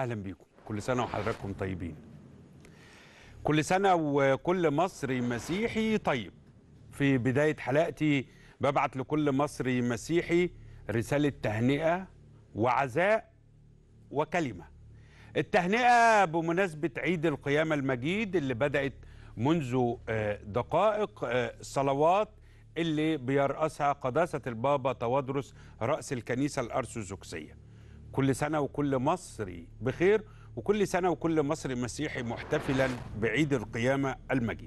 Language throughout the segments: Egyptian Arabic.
اهلا بيكم كل سنه وحضراتكم طيبين كل سنه وكل مصري مسيحي طيب في بدايه حلقتي ببعت لكل مصري مسيحي رساله تهنئه وعزاء وكلمه التهنئه بمناسبه عيد القيامه المجيد اللي بدات منذ آه، دقائق آه، الصلوات اللي بيرأسها قداسة البابا توادرس رأس الكنيسة الأرثوذكسية كل سنة وكل مصري بخير وكل سنة وكل مصري مسيحي محتفلا بعيد القيامة المجيد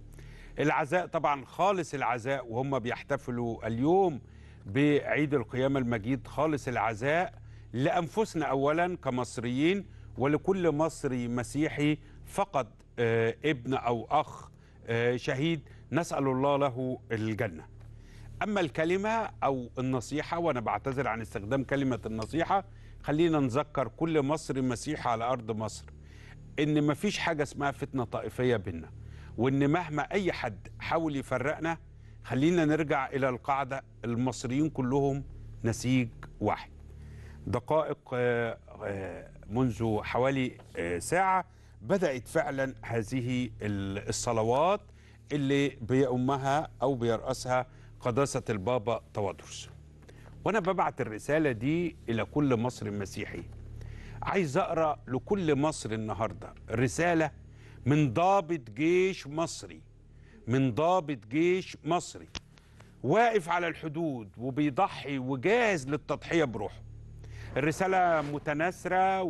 العزاء طبعا خالص العزاء وهم بيحتفلوا اليوم بعيد القيامة المجيد خالص العزاء لأنفسنا أولا كمصريين ولكل مصري مسيحي فقد آه، ابن أو أخ آه، شهيد نسأل الله له الجنة أما الكلمة أو النصيحة وأنا بعتذر عن استخدام كلمة النصيحة خلينا نذكر كل مصري مسيحي على أرض مصر إن مفيش حاجة اسمها فتنة طائفية بينا وإن مهما أي حد حاول يفرقنا خلينا نرجع إلى القاعدة المصريين كلهم نسيج واحد دقائق آه، آه، منذ حوالي آه، ساعة بدأت فعلا هذه ال- الصلوات اللي بيأمها أو بيرأسها قداسة البابا توادرس وأنا ببعت الرسالة دي إلى كل مصري مسيحي عايز أقرأ لكل مصري النهاردة رسالة من ضابط جيش مصري من ضابط جيش مصري واقف على الحدود وبيضحي وجاهز للتضحية بروحه الرسالة متناثرة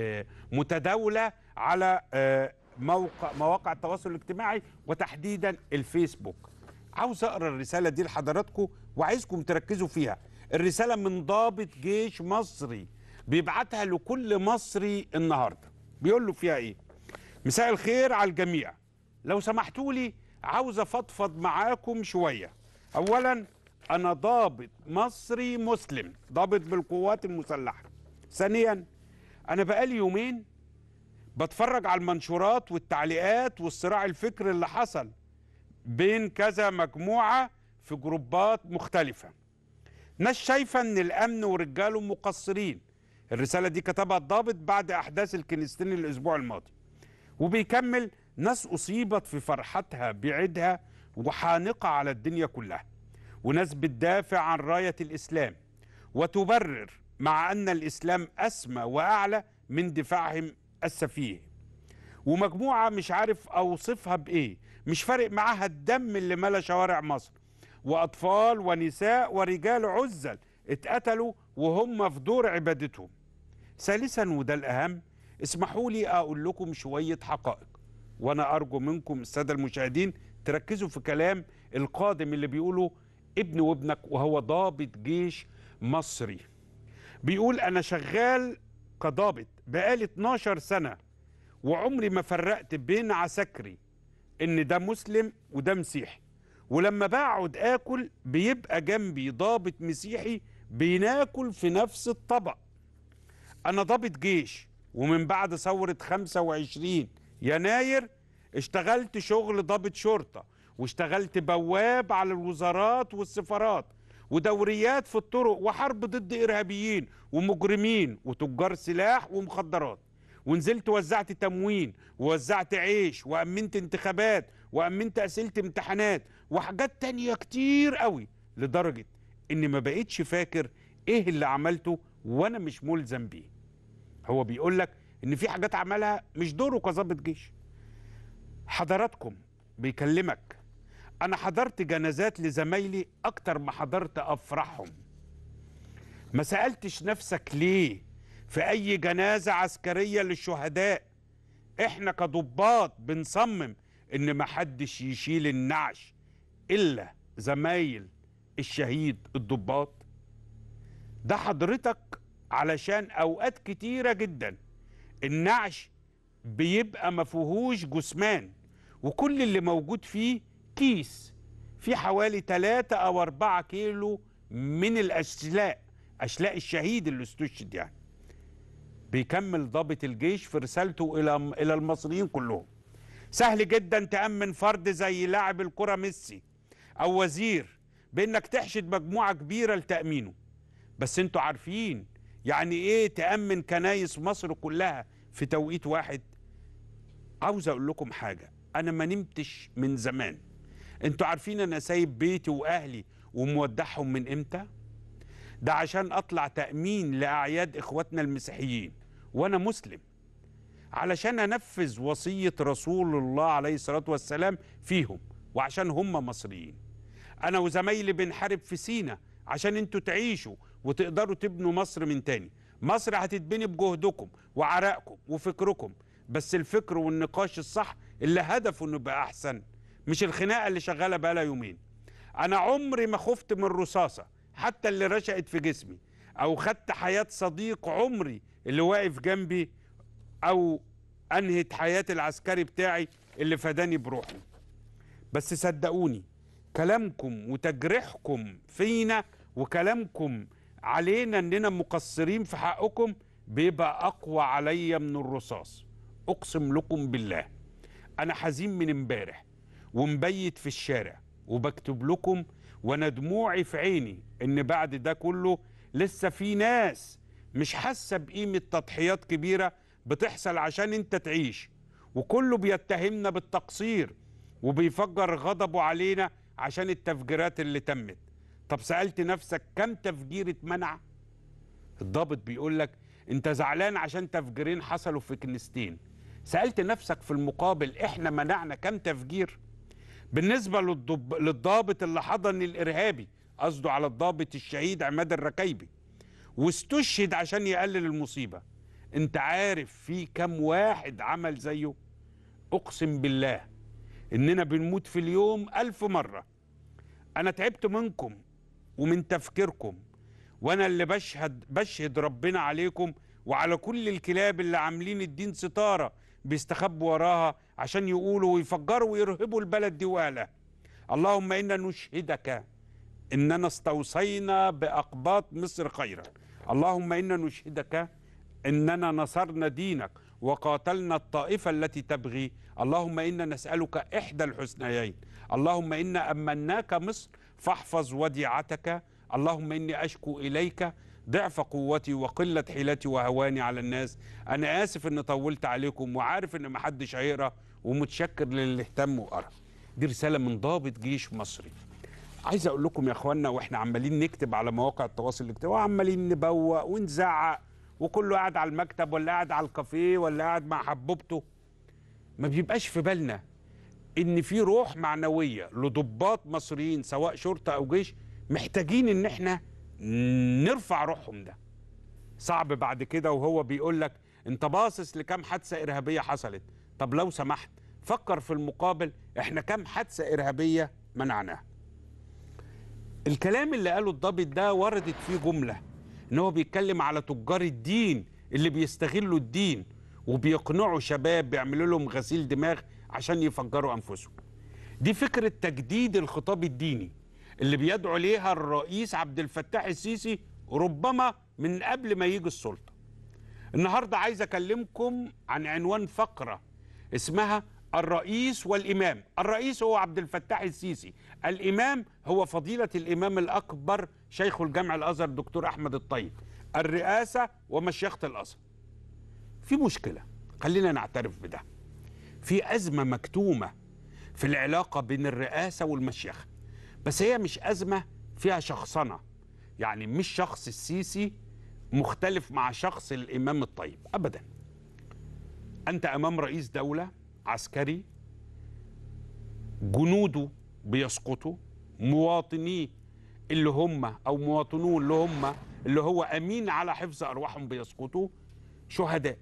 ومتداولة على آه، موقع مواقع التواصل الاجتماعي وتحديدا الفيسبوك عاوز اقرا الرسالة دي لحضراتكم وعايزكم تركزوا فيها الرسالة من ضابط جيش مصري بيبعتها لكل مصري النهارده بيقول له فيها ايه مساء الخير على الجميع لو سمحتوا لي عاوز افضفض معاكم شويه اولا انا ضابط مصري مسلم ضابط بالقوات المسلحه ثانيا انا بقالي يومين بتفرج على المنشورات والتعليقات والصراع الفكري اللي حصل بين كذا مجموعه في جروبات مختلفه ناس شايفه ان الامن ورجاله مقصرين الرساله دي كتبها الضابط بعد احداث الكنيستين الاسبوع الماضي وبيكمل ناس أصيبت في فرحتها بعيدها وحانقة على الدنيا كلها وناس بتدافع عن راية الإسلام وتبرر مع أن الإسلام أسمى وأعلى من دفاعهم السفيه ومجموعة مش عارف أوصفها بإيه مش فارق معاها الدم اللي ملا شوارع مصر وأطفال ونساء ورجال عزل اتقتلوا وهم في دور عبادتهم ثالثا وده الأهم اسمحوا لي أقول لكم شوية حقائق وأنا أرجو منكم السادة المشاهدين تركزوا في كلام القادم اللي بيقوله ابن وابنك وهو ضابط جيش مصري بيقول أنا شغال كضابط بقالي 12 سنة وعمري ما فرقت بين عسكري إن ده مسلم وده مسيحي ولما بقعد آكل بيبقى جنبي ضابط مسيحي بناكل في نفس الطبق أنا ضابط جيش ومن بعد ثورة 25 يناير اشتغلت شغل ضابط شرطة واشتغلت بواب على الوزارات والسفارات ودوريات في الطرق وحرب ضد إرهابيين ومجرمين وتجار سلاح ومخدرات ونزلت وزعت تموين ووزعت عيش وأمنت انتخابات وأمنت أسئلة امتحانات وحاجات تانية كتير قوي لدرجة إني ما بقيتش فاكر إيه اللي عملته وأنا مش ملزم بيه هو بيقول لك ان في حاجات عملها مش دوره كظابط جيش حضراتكم بيكلمك انا حضرت جنازات لزمايلي اكتر ما حضرت افراحهم ما سالتش نفسك ليه في اي جنازه عسكريه للشهداء احنا كضباط بنصمم ان ما حدش يشيل النعش الا زمايل الشهيد الضباط ده حضرتك علشان اوقات كتيره جدا النعش بيبقى ما فيهوش جثمان وكل اللي موجود فيه كيس في حوالي 3 او 4 كيلو من الاشلاء اشلاء الشهيد اللي استشهد يعني بيكمل ضابط الجيش في رسالته الى الى المصريين كلهم سهل جدا تامن فرد زي لاعب الكره ميسي او وزير بانك تحشد مجموعه كبيره لتامينه بس انتوا عارفين يعني ايه تامن كنايس مصر كلها في توقيت واحد عاوز اقول لكم حاجه انا ما نمتش من زمان انتوا عارفين انا سايب بيتي واهلي ومودعهم من امتى ده عشان اطلع تامين لاعياد اخواتنا المسيحيين وانا مسلم علشان انفذ وصيه رسول الله عليه الصلاه والسلام فيهم وعشان هم مصريين انا وزمايلي بنحارب في سينا عشان انتوا تعيشوا وتقدروا تبنوا مصر من تاني مصر هتتبني بجهدكم وعرقكم وفكركم بس الفكر والنقاش الصح اللي هدفه انه يبقى احسن مش الخناقه اللي شغاله بقالها يومين انا عمري ما خفت من الرصاصه حتى اللي رشقت في جسمي او خدت حياه صديق عمري اللي واقف جنبي او انهت حياه العسكري بتاعي اللي فداني بروحه بس صدقوني كلامكم وتجريحكم فينا وكلامكم علينا اننا مقصرين في حقكم بيبقى اقوى عليا من الرصاص اقسم لكم بالله انا حزين من امبارح ومبيت في الشارع وبكتب لكم وانا دموعي في عيني ان بعد ده كله لسه في ناس مش حاسه بقيمه تضحيات كبيره بتحصل عشان انت تعيش وكله بيتهمنا بالتقصير وبيفجر غضبه علينا عشان التفجيرات اللي تمت طب سألت نفسك كم تفجير اتمنع الضابط بيقول لك انت زعلان عشان تفجيرين حصلوا في كنيستين سألت نفسك في المقابل احنا منعنا كم تفجير بالنسبة للضب... للضابط اللي حضن الإرهابي قصده على الضابط الشهيد عماد الركايبي واستشهد عشان يقلل المصيبة انت عارف في كم واحد عمل زيه اقسم بالله اننا بنموت في اليوم ألف مرة انا تعبت منكم ومن تفكيركم وانا اللي بشهد بشهد ربنا عليكم وعلى كل الكلاب اللي عاملين الدين ستاره بيستخبوا وراها عشان يقولوا ويفجروا ويرهبوا البلد دي واهلها اللهم انا نشهدك اننا استوصينا باقباط مصر خيرا اللهم انا نشهدك اننا نصرنا دينك وقاتلنا الطائفه التي تبغي اللهم انا نسالك احدى الحسنيين اللهم انا امناك مصر فاحفظ وديعتك اللهم اني اشكو اليك ضعف قوتي وقله حيلتي وهواني على الناس انا اسف ان طولت عليكم وعارف ان محدش هيقرا ومتشكر للي اهتم وقرا دي رساله من ضابط جيش مصري عايز اقول لكم يا اخوانا واحنا عمالين نكتب على مواقع التواصل الاجتماعي وعمالين نبوق ونزعق وكله قاعد على المكتب ولا قاعد على الكافيه ولا قاعد مع حبوبته ما بيبقاش في بالنا ان في روح معنويه لضباط مصريين سواء شرطه او جيش محتاجين ان احنا نرفع روحهم ده صعب بعد كده وهو بيقول لك انت باصص لكم حادثه ارهابيه حصلت طب لو سمحت فكر في المقابل احنا كم حادثه ارهابيه منعناها الكلام اللي قاله الضابط ده وردت فيه جمله ان هو بيتكلم على تجار الدين اللي بيستغلوا الدين وبيقنعوا شباب بيعملوا لهم غسيل دماغ عشان يفجروا انفسهم دي فكره تجديد الخطاب الديني اللي بيدعو ليها الرئيس عبد الفتاح السيسي ربما من قبل ما يجي السلطه النهارده عايز اكلمكم عن عنوان فقره اسمها الرئيس والامام الرئيس هو عبد الفتاح السيسي الامام هو فضيله الامام الاكبر شيخ الجامع الازهر دكتور احمد الطيب الرئاسه ومشيخه الازهر في مشكله خلينا نعترف بده في ازمه مكتومه في العلاقه بين الرئاسه والمشيخه بس هي مش ازمه فيها شخصنه يعني مش شخص السيسي مختلف مع شخص الامام الطيب ابدا انت امام رئيس دوله عسكري جنوده بيسقطوا مواطنيه اللي هم او مواطنوه اللي هم اللي هو امين على حفظ ارواحهم بيسقطوا شهداء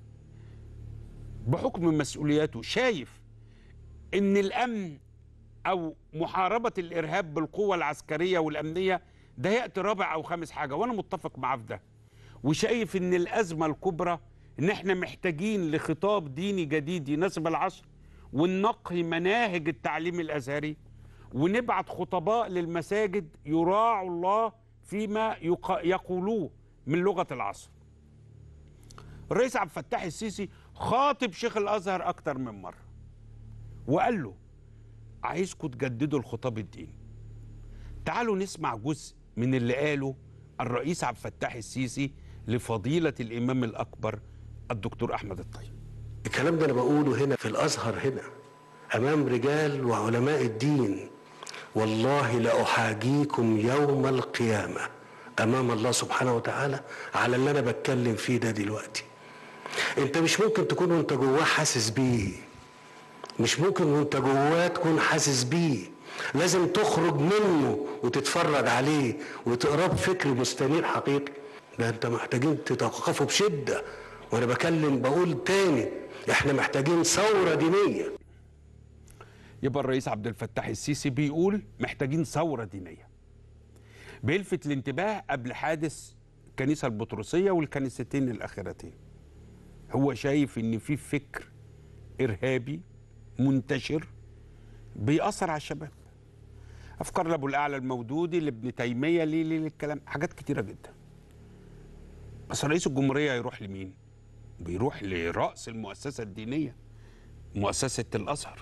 بحكم مسؤولياته شايف ان الامن او محاربه الارهاب بالقوه العسكريه والامنيه ده ياتي رابع او خامس حاجه وانا متفق معاه في ده وشايف ان الازمه الكبرى ان احنا محتاجين لخطاب ديني جديد يناسب العصر وننقي مناهج التعليم الازهري ونبعت خطباء للمساجد يراعوا الله فيما يقولوه من لغه العصر. الرئيس عبد الفتاح السيسي خاطب شيخ الازهر اكتر من مره وقال له عايزكم تجددوا الخطاب الديني. تعالوا نسمع جزء من اللي قاله الرئيس عبد الفتاح السيسي لفضيلة الإمام الأكبر الدكتور أحمد الطيب الكلام ده انا بقوله هنا في الازهر هنا امام رجال وعلماء الدين والله لاحاجيكم يوم القيامه امام الله سبحانه وتعالى على اللي انا بتكلم فيه ده دلوقتي انت مش ممكن تكون وانت جواه حاسس بيه مش ممكن وانت جواه تكون حاسس بيه لازم تخرج منه وتتفرج عليه وتقراه بفكر مستنير حقيقي ده انت محتاجين تتوقفوا بشده وانا بكلم بقول تاني احنا محتاجين ثوره دينيه يبقى الرئيس عبد الفتاح السيسي بيقول محتاجين ثورة دينية بيلفت الانتباه قبل حادث الكنيسة البطرسية والكنيستين الأخيرتين هو شايف إن في فكر إرهابي منتشر بيأثر على الشباب أفكار لأبو الأعلى المودودي لابن تيمية ليه ليه الكلام حاجات كتيرة جدا بس رئيس الجمهورية يروح لمين؟ بيروح لرأس المؤسسة الدينية مؤسسة الأزهر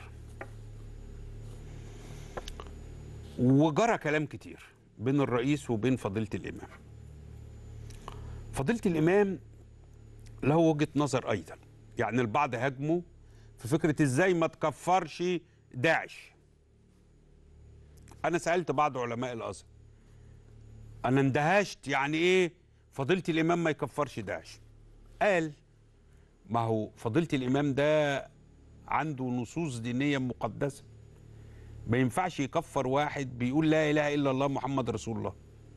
وجرى كلام كتير بين الرئيس وبين فضيلة الإمام فضيلة الإمام له وجهة نظر أيضا يعني البعض هاجمه في فكرة إزاي ما تكفرش داعش أنا سألت بعض علماء الأزهر أنا اندهشت يعني إيه فضيلة الإمام ما يكفرش داعش قال ما هو فضيلة الإمام ده عنده نصوص دينية مقدسة ما ينفعش يكفر واحد بيقول لا اله الا الله محمد رسول الله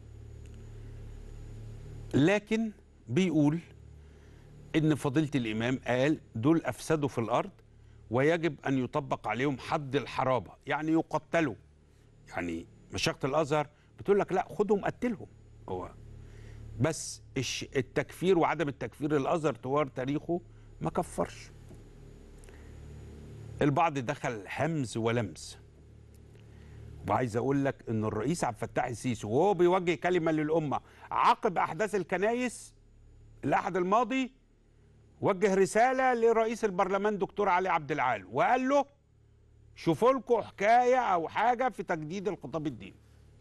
لكن بيقول ان فضيله الامام قال دول افسدوا في الارض ويجب ان يطبق عليهم حد الحرابه يعني يقتلوا يعني مشيخه الازهر بتقول لك لا خدهم قتلهم هو بس الش- التكفير وعدم التكفير الازهر طوال تاريخه ما كفرش البعض دخل همز ولمس وعايز اقول لك ان الرئيس عبد الفتاح السيسي وهو بيوجه كلمه للامه عقب احداث الكنايس الاحد الماضي وجه رساله لرئيس البرلمان دكتور علي عبد العال وقال له شوفوا لكم حكايه او حاجه في تجديد الخطاب الديني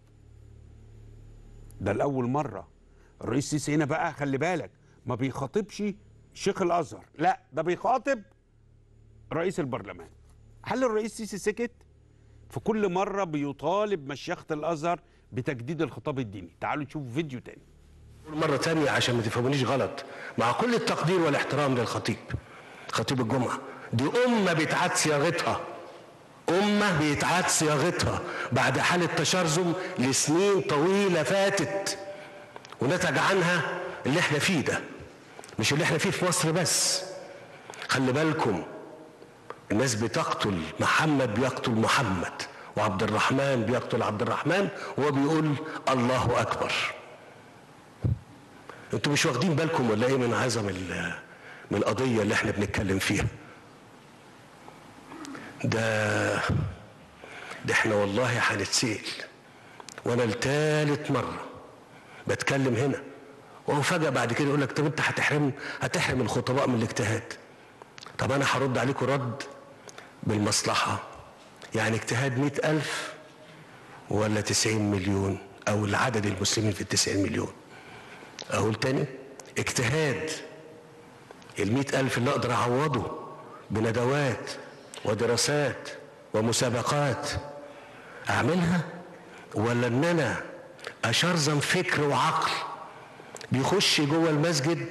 ده لاول مره الرئيس السيسي هنا بقى خلي بالك ما بيخاطبش شيخ الازهر لا ده بيخاطب رئيس البرلمان هل الرئيس السيسي سكت في كل مرة بيطالب مشيخة الأزهر بتجديد الخطاب الديني تعالوا نشوف فيديو تاني مرة تانية عشان ما تفهمونيش غلط مع كل التقدير والاحترام للخطيب خطيب الجمعة دي أمة بيتعاد صياغتها أمة بيتعاد صياغتها بعد حالة تشرذم لسنين طويلة فاتت ونتج عنها اللي احنا فيه ده مش اللي احنا فيه في مصر بس خلي بالكم الناس بتقتل محمد بيقتل محمد وعبد الرحمن بيقتل عبد الرحمن وهو بيقول الله أكبر انتوا مش واخدين بالكم ولا ايه من عظم ال- من القضيه اللي احنا بنتكلم فيها ده ده احنا والله هنتسال وانا لتالت مره بتكلم هنا وهو فجاه بعد كده يقول لك طب انت هتحرم هتحرم الخطباء من الاجتهاد طب انا هرد عليكم رد بالمصلحه يعني اجتهاد مئة ألف ولا تسعين مليون أو العدد المسلمين في التسعين مليون أقول تاني اجتهاد المئة ألف اللي أقدر أعوضه بندوات ودراسات ومسابقات أعملها ولا إن أنا أشرذم فكر وعقل بيخش جوه المسجد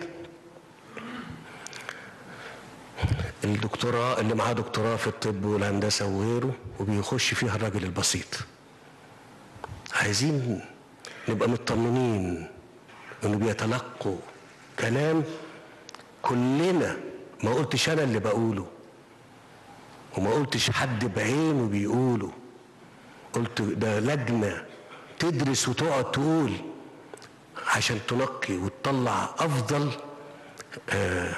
الدكتوراه اللي معاه دكتوراه في الطب والهندسة وغيره وبيخش فيها الراجل البسيط عايزين نبقى مطمنين انه بيتلقوا كلام كلنا ما قلتش انا اللي بقوله وما قلتش حد بعينه بيقوله قلت ده لجنه تدرس وتقعد تقول عشان تنقي وتطلع افضل آه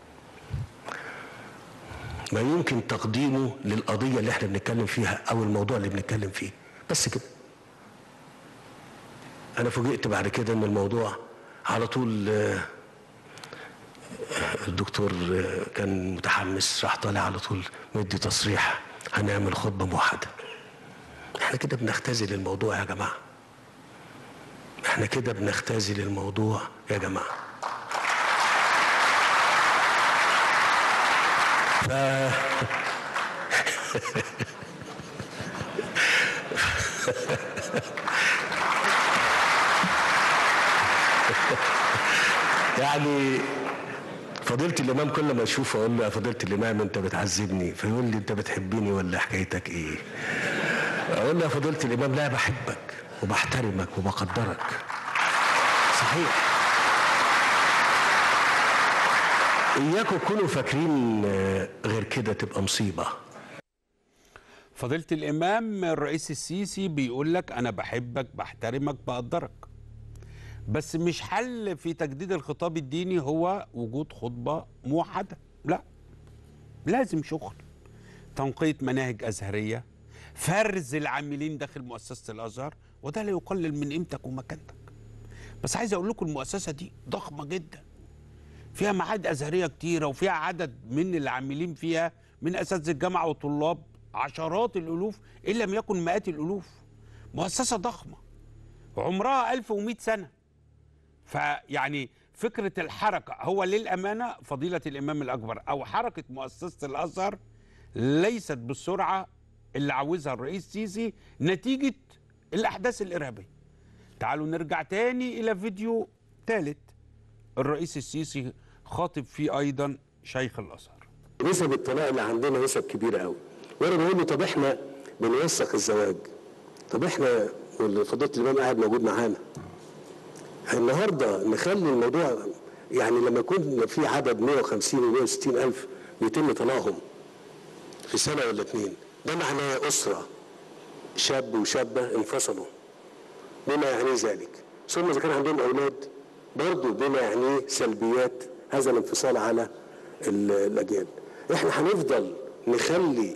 ما يمكن تقديمه للقضيه اللي احنا بنتكلم فيها او الموضوع اللي بنتكلم فيه بس كده انا فوجئت بعد كده ان الموضوع على طول آه، الدكتور آه، كان متحمس راح طالع على طول مدي تصريح هنعمل خطبه موحده احنا كده بنختزل الموضوع يا جماعه احنا كده بنختزل الموضوع يا جماعه ف يعني فضيلة الإمام كل ما أشوفه أقول له يا فضيلة الإمام أنت بتعذبني فيقول لي أنت بتحبني ولا حكايتك إيه؟ أقول له يا فضيلة الإمام لا بحبك وبحترمك وبقدرك صحيح إياكم تكونوا فاكرين آه، غير كده تبقى مصيبة فضيلة الإمام الرئيس السيسي بيقول لك أنا بحبك بحترمك بقدرك بس مش حل في تجديد الخطاب الديني هو وجود خطبة موحدة لا لازم شغل تنقية مناهج أزهرية فرز العاملين داخل مؤسسة الأزهر وده لا يقلل من قيمتك ومكانتك بس عايز أقول لكم المؤسسة دي ضخمة جدا فيها معاهد أزهرية كتيرة وفيها عدد من العاملين فيها من أساتذة الجامعة وطلاب عشرات الألوف إن لم يكن مئات الألوف مؤسسة ضخمة عمرها 1100 سنة فيعني فكرة الحركة هو للأمانة فضيلة الإمام الأكبر أو حركة مؤسسة الأزهر ليست بالسرعة اللي عاوزها الرئيس السيسي نتيجة الأحداث الإرهابية تعالوا نرجع تاني إلى فيديو ثالث الرئيس السيسي خاطب فيه أيضا شيخ الأزهر نسب الطلاق اللي عندنا نسب كبيرة قوي وانا بقول له طب احنا بنوثق الزواج طب احنا وفضيله الامام قاعد موجود معانا النهارده نخلي الموضوع يعني لما يكون في عدد 150 و 160 الف يتم طلاقهم في سنه ولا اتنين ده معناه اسره شاب وشابه انفصلوا بما يعنيه ذلك ثم اذا كان عندهم اولاد برضه بما يعنيه سلبيات هذا الانفصال على ال- الاجيال احنا هنفضل نخلي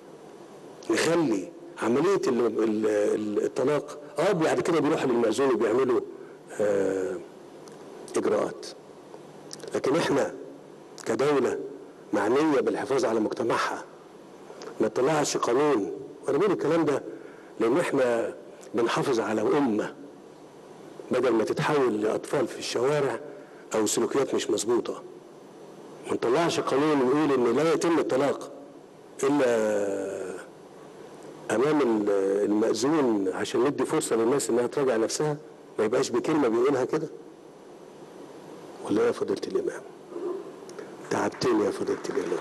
نخلي عمليه ال- ال- ال- الطلاق اه بعد كده بيروحوا للمأذون وبيعملوا آه اجراءات لكن احنا كدوله معنيه بالحفاظ على مجتمعها ما تطلعش قانون وانا بقول الكلام ده لان احنا بنحافظ على امه بدل ما تتحول لاطفال في الشوارع او سلوكيات مش مظبوطه ما نطلعش قانون يقول ان لا يتم الطلاق الا امام ال- المأذون عشان ندي فرصه للناس انها تراجع نفسها ما يبقاش بكلمه بيقولها كده ولا إيه يا فضيله الامام تعبتني يا فضيله الامام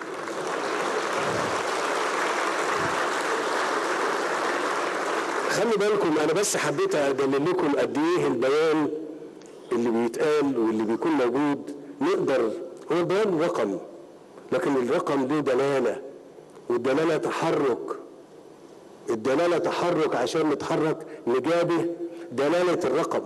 خلي بالكم انا بس حبيت ادلل لكم قد ايه البيان اللي بيتقال واللي بيكون موجود نقدر هو البيان رقم لكن الرقم له دلاله والدلاله تحرك الدلاله تحرك عشان نتحرك نجابه دلاله الرقم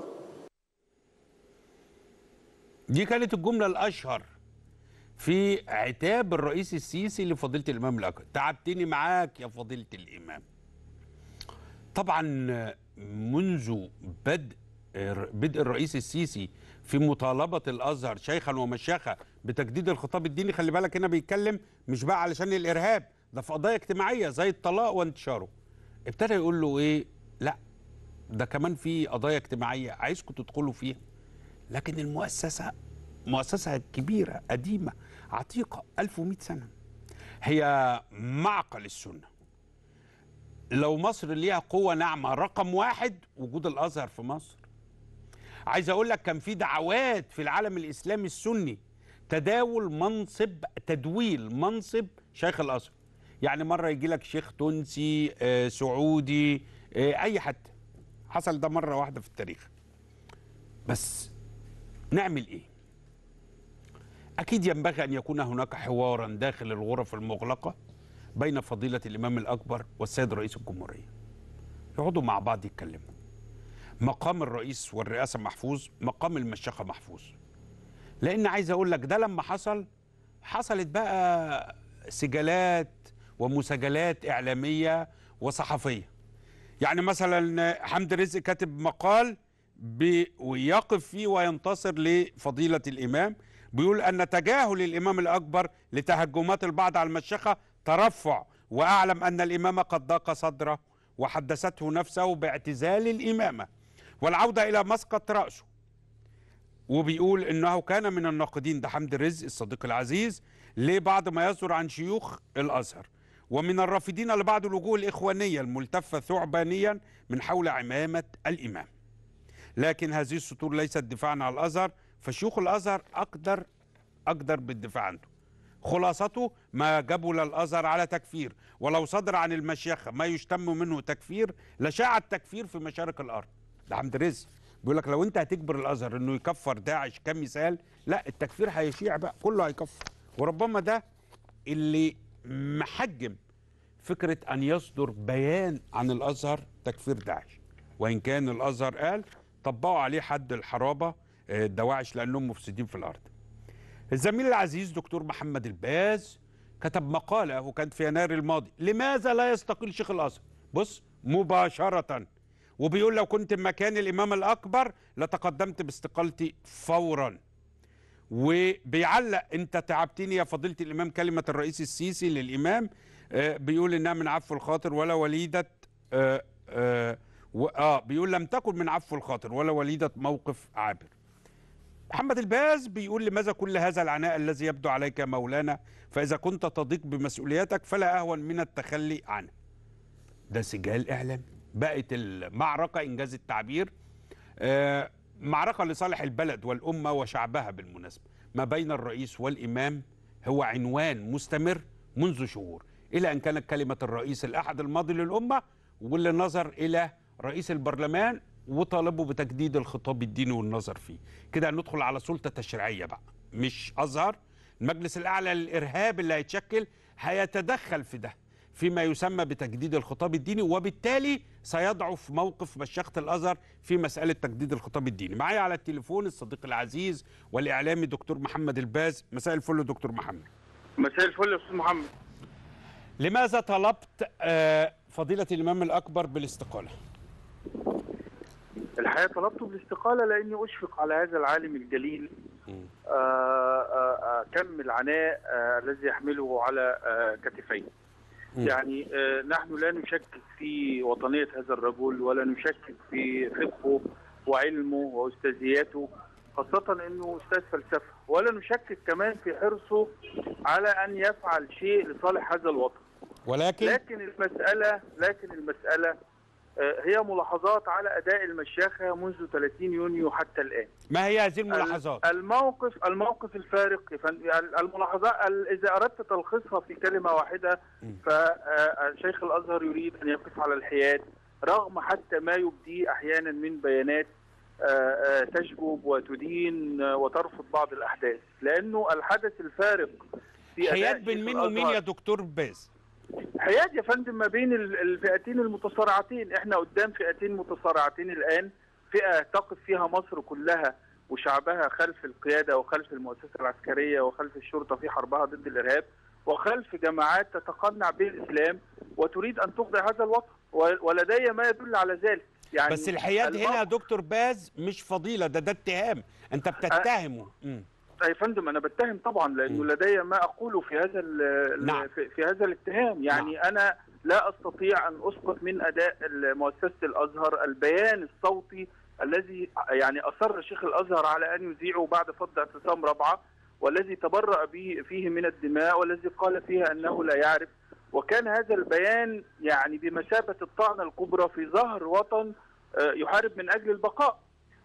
دي كانت الجملة الأشهر في عتاب الرئيس السيسي لفضيلة الإمام الأكبر تعبتني معاك يا فضيلة الإمام طبعا منذ بدء بدء الرئيس السيسي في مطالبة الأزهر شيخا ومشيخة بتجديد الخطاب الديني خلي بالك هنا بيتكلم مش بقى علشان الإرهاب ده في قضايا اجتماعية زي الطلاق وانتشاره ابتدى يقول له إيه لا ده كمان في قضايا اجتماعية عايزكم تدخلوا فيها لكن المؤسسة مؤسسة كبيرة قديمة عتيقة 1100 سنة هي معقل السنة لو مصر ليها قوة ناعمة رقم واحد وجود الأزهر في مصر عايز أقول لك كان في دعوات في العالم الإسلامي السني تداول منصب تدويل منصب شيخ الأزهر يعني مرة يجي لك شيخ تونسي آه، سعودي آه، أي حد حصل ده مرة واحدة في التاريخ بس نعمل ايه اكيد ينبغي ان يكون هناك حوارا داخل الغرف المغلقه بين فضيله الامام الاكبر والسيد رئيس الجمهوريه يقعدوا مع بعض يتكلموا مقام الرئيس والرئاسه محفوظ مقام المشيخه محفوظ لان عايز اقول لك ده لما حصل حصلت بقى سجالات ومساجلات اعلاميه وصحفيه يعني مثلا حمد رزق كاتب مقال بي- ويقف فيه وينتصر لفضيلة الإمام بيقول أن تجاهل الإمام الأكبر لتهجمات البعض على المشيخة ترفع وأعلم أن الإمام قد ضاق صدره وحدثته نفسه باعتزال الإمامة والعودة إلى مسقط رأسه وبيقول انه كان من الناقدين ده حمد رزق الصديق العزيز لبعض ما يصدر عن شيوخ الازهر ومن الرافضين لبعض الوجوه الاخوانيه الملتفه ثعبانيا من حول عمامه الامام لكن هذه السطور ليست دفاعا عن الازهر فشيوخ الازهر اقدر اقدر بالدفاع عنه خلاصته ما جبل الازهر على تكفير ولو صدر عن المشيخه ما يشتم منه تكفير لشاع التكفير في مشارق الارض ده عبد الرزق بيقول لك لو انت هتجبر الازهر انه يكفر داعش كمثال لا التكفير هيشيع بقى كله هيكفر وربما ده اللي محجم فكره ان يصدر بيان عن الازهر تكفير داعش وان كان الازهر قال طبقوا عليه حد الحرابه آه، الدواعش لانهم مفسدين في الارض الزميل العزيز دكتور محمد الباز كتب مقالة وكانت في يناير الماضي لماذا لا يستقيل شيخ الأزهر بص مباشرة وبيقول لو كنت مكان الإمام الأكبر لتقدمت باستقالتي فورا وبيعلق انت تعبتني يا فضيلة الإمام كلمة الرئيس السيسي للإمام آه، بيقول إنها من عفو الخاطر ولا وليدة آه آه و- آه بيقول لم تكن من عفو الخاطر ولا وليدة موقف عابر محمد الباز بيقول لماذا كل هذا العناء الذي يبدو عليك يا مولانا فإذا كنت تضيق بمسؤولياتك فلا أهون من التخلي عنه ده سجال إعلام بقت المعركة إنجاز التعبير آه، معركة لصالح البلد والأمة وشعبها بالمناسبة ما بين الرئيس والإمام هو عنوان مستمر منذ شهور إلى أن كانت كلمة الرئيس الأحد الماضي للأمة واللي نظر إلى رئيس البرلمان وطالبه بتجديد الخطاب الديني والنظر فيه كده ندخل على سلطة تشريعية بقى مش أزهر المجلس الأعلى للإرهاب اللي هيتشكل هيتدخل في ده فيما يسمى بتجديد الخطاب الديني وبالتالي سيضعف موقف مشيخة الأزهر في مسألة تجديد الخطاب الديني معايا على التليفون الصديق العزيز والإعلامي دكتور محمد الباز مساء الفل دكتور محمد مساء الفل يا استاذ محمد لماذا طلبت آه، فضيلة الإمام الأكبر بالاستقالة الحقيقه طلبته بالاستقاله لاني اشفق على هذا العالم الجليل آه، آه، آه، كم العناء آه، الذي يحمله على آه، كتفيه مم. يعني آه، نحن لا نشكك في وطنيه هذا الرجل ولا نشكك في فقهه وعلمه واستاذياته خاصة انه استاذ فلسفة ولا نشكك كمان في حرصه على ان يفعل شيء لصالح هذا الوطن ولكن لكن المسألة لكن المسألة آه، هي ملاحظات على أداء المشيخة منذ 30 يونيو حتى الآن ما هي هذه الملاحظات الموقف الموقف الفارق يا فندم، يعني الملاحظات ال- إذا أردت تلخيصها في كلمة واحدة فشيخ الأزهر يريد أن يقف على الحياد رغم حتى ما يبديه أحيانا من بيانات آه، آه، تشجب وتدين آه، وترفض بعض الأحداث لأنه الحدث الفارق في أداء حياد بين شيخ مين ومين الأزهر- يا دكتور باز حياد يا فندم ما بين ال- الفئتين المتصارعتين احنا قدام فئتين متصارعتين الان فئه تقف فيها مصر كلها وشعبها خلف القياده وخلف المؤسسه العسكريه وخلف الشرطه في حربها ضد الارهاب وخلف جماعات تتقنع بالاسلام وتريد ان تخضع هذا الوطن و- ولدي ما يدل على ذلك يعني بس الحياد هنا يا الموقف- دكتور باز مش فضيلة ده ده اتهام أنت بتتهمه مم. يا فندم انا بتهم طبعا لانه م. لدي ما اقوله في هذا ال- نعم. في, في هذا الاتهام يعني انا لا استطيع ان اسقط من اداء مؤسسه الازهر البيان الصوتي الذي يعني اصر شيخ الازهر على ان يذيعه بعد فض اعتصام رابعه والذي تبرأ به فيه من الدماء والذي قال فيها انه لا يعرف وكان هذا البيان يعني بمثابه الطعنه الكبرى في ظهر وطن آه، يحارب من اجل البقاء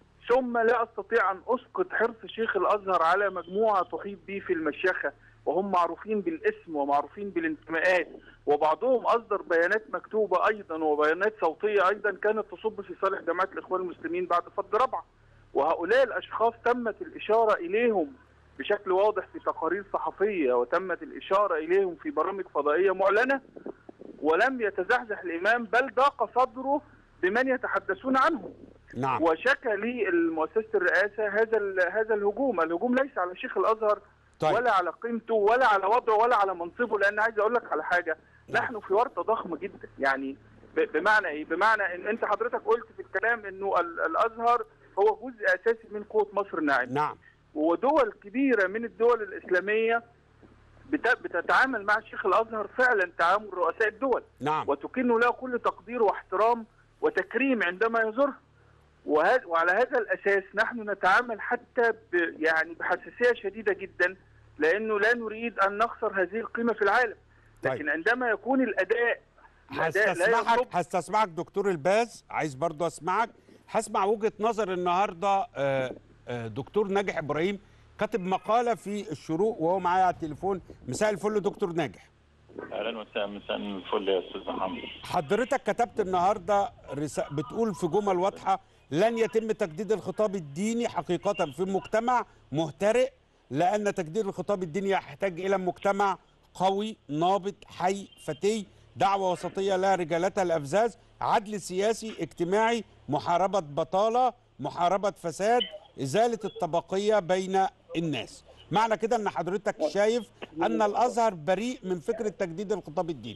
ثم لا استطيع ان اسقط حرص شيخ الازهر على مجموعه تحيط به في المشيخه وهم معروفين بالاسم ومعروفين بالانتماءات وبعضهم اصدر بيانات مكتوبه ايضا وبيانات صوتيه ايضا كانت تصب في صالح جماعه الاخوان المسلمين بعد فض رابعه وهؤلاء الاشخاص تمت الاشاره اليهم بشكل واضح في تقارير صحفيه وتمت الاشاره اليهم في برامج فضائيه معلنه ولم يتزحزح الامام بل ضاق صدره بمن يتحدثون عنه نعم وشكى لي المؤسسه الرئاسه هذا ال- هذا الهجوم، الهجوم ليس على شيخ الازهر طيب. ولا على قيمته ولا على وضعه ولا على منصبه لان عايز اقول لك على حاجه نعم. نحن في ورطه ضخمه جدا يعني ب- بمعنى ايه؟ بمعنى ان انت حضرتك قلت في الكلام انه ال- الازهر هو جزء اساسي من قوه مصر الناعمه نعم ودول كبيره من الدول الاسلاميه بت- بتتعامل مع شيخ الازهر فعلا تعامل رؤساء الدول نعم وتكن له كل تقدير واحترام وتكريم عندما يزورها وهذا وعلى هذا الاساس نحن نتعامل حتى ب يعني بحساسيه شديده جدا لانه لا نريد ان نخسر هذه القيمه في العالم لكن طيب. عندما يكون الاداء الاداء لا هستسمعك يصب هستسمعك دكتور الباز عايز برضو اسمعك هسمع وجهه نظر النهارده آه، آه، دكتور ناجح ابراهيم كاتب مقاله في الشروق وهو معايا على التليفون مساء الفل دكتور ناجح اهلا وسهلا مساء الفل يا استاذ محمد حضرتك كتبت النهارده رسا... بتقول في جمل واضحه لن يتم تجديد الخطاب الديني حقيقه في مجتمع مهترئ لان تجديد الخطاب الديني يحتاج الى مجتمع قوي نابض حي فتي دعوه وسطيه لا رجالتها الافزاز عدل سياسي اجتماعي محاربه بطاله محاربه فساد ازاله الطبقيه بين الناس معنى كده ان حضرتك شايف ان الازهر بريء من فكره تجديد الخطاب الديني